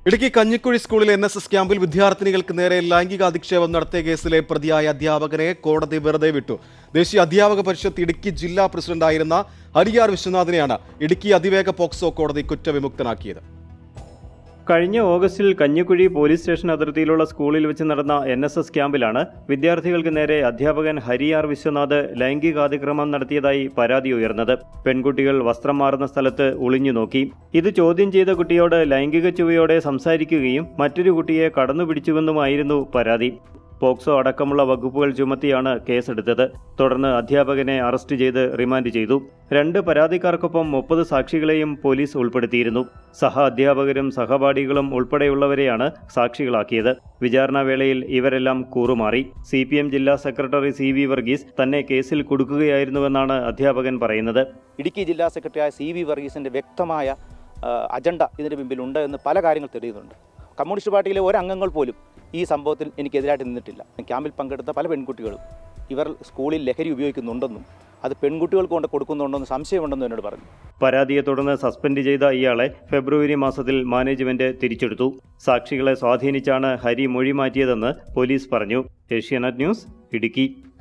ഇടുക്കി കഞ്ഞിക്കുഴി സ്കൂളിൽ N S S ക്യാമ്പിൽ വിദ്യാർത്ഥിനികൾക്ക് നേരെ ലൈംഗിക അധിക്ഷേപം നടത്തിയ കേസിലെ പ്രതിയായ അധ്യാപകനെ കോടതി വെറുതെ വിട്ടു ദേശീയ അധ്യാപക പരിഷത്ത് ഇടുക്കി ജില്ലാ പ്രസിഡന്റായിരുന്ന ഹരിയാർ വിശ്വനാഥിനെയാണ് ഇടുക്കി അതിവേഗ പോക്സോ കോടതി കുറ്റവിമുക്തനാക്കിയത് കഴിഞ്ഞ ഓഗസ്റ്റിൽ കഞ്ഞിക്കുഴി പോലീസ് സ്റ്റേഷൻ അതിർത്തിയിലുള്ള സ്കൂളിൽ വെച്ച് നടന്ന എൻ എസ് എസ് ക്യാമ്പിലാണ് വിദ്യാർത്ഥികൾക്ക് നേരെ അധ്യാപകൻ ഹരിയാർ വിശ്വനാഥ് ലൈംഗികാതിക്രമം നടത്തിയതായി പരാതി ഉയർന്നത് പെൺകുട്ടികൾ വസ്ത്രം മാറുന്ന സ്ഥലത്ത് ഒളിഞ്ഞു നോക്കി ഇത് ചോദ്യം ചെയ്ത കുട്ടിയോട് ലൈംഗിക ചുവയോടെ സംസാരിക്കുകയും മറ്റൊരു കുട്ടിയെ കടന്നുപിടിച്ചുവെന്നുമായിരുന്നു പരാതി പോക്സോ അടക്കമുള്ള വകുപ്പുകൾ ചുമത്തിയാണ് കേസെടുത്തത് തുടർന്ന് അധ്യാപകനെ അറസ്റ്റ് ചെയ്ത് റിമാൻഡ് ചെയ്തു രണ്ട് പരാതിക്കാർക്കൊപ്പം മുപ്പത് സാക്ഷികളെയും പോലീസ് ഉൾപ്പെടുത്തിയിരുന്നു സഹ അധ്യാപകരും സഹപാഠികളും ഉൾപ്പെടെയുള്ളവരെയാണ് സാക്ഷികളാക്കിയത് വിചാരണ വേളയിൽ ഇവരെല്ലാം കൂറുമാറി സി പി എം ജില്ലാ സെക്രട്ടറി സി വി വർഗീസ് തന്നെ കേസിൽ കുടുക്കുകയായിരുന്നുവെന്നാണ് അധ്യാപകൻ പറയുന്നത് ഇടുക്കി ജില്ലാ സെക്രട്ടറിയായ സി വി വർഗീസിൻ്റെ വ്യക്തമായ ആ, അജണ്ട ഇതിന് പിമ്പിലുണ്ട് എന്ന് പല കാര്യങ്ങൾ തെളിയുന്നുണ്ട് കമ്മ്യൂണിസ്റ്റ് പാർട്ടിയിലെ ഒരംഗങ്ങൾ പോലും ഈ സംഭവത്തിൽ എനിക്കെതിരായിട്ട് നിന്നിട്ടില്ല ക്യാമ്പിൽ പങ്കെടുത്ത പല പെൺകുട്ടികളും ഇവർ സ്കൂളിൽ ലഹരി ഉപയോഗിക്കുന്നുണ്ടെന്നും അത് പെൺകുട്ടികൾക്ക് കൊണ്ട് കൊടുക്കുന്നുണ്ടെന്ന് സംശയമുണ്ടെന്നും എന്നോട് പറഞ്ഞു പരാതിയെ തുടർന്ന് സസ്പെൻഡ് ചെയ്ത ഇയാളെ ഫെബ്രുവരി മാസത്തിൽ മാനേജ്മെന്റ് തിരിച്ചെടുത്തു സാക്ഷികളെ സ്വാധീനിച്ചാണ് ഹരി മൊഴി മാറ്റിയതെന്ന് പോലീസ് പറഞ്ഞു ഏഷ്യാനെറ്റ് ന്യൂസ് ഇടുക്കി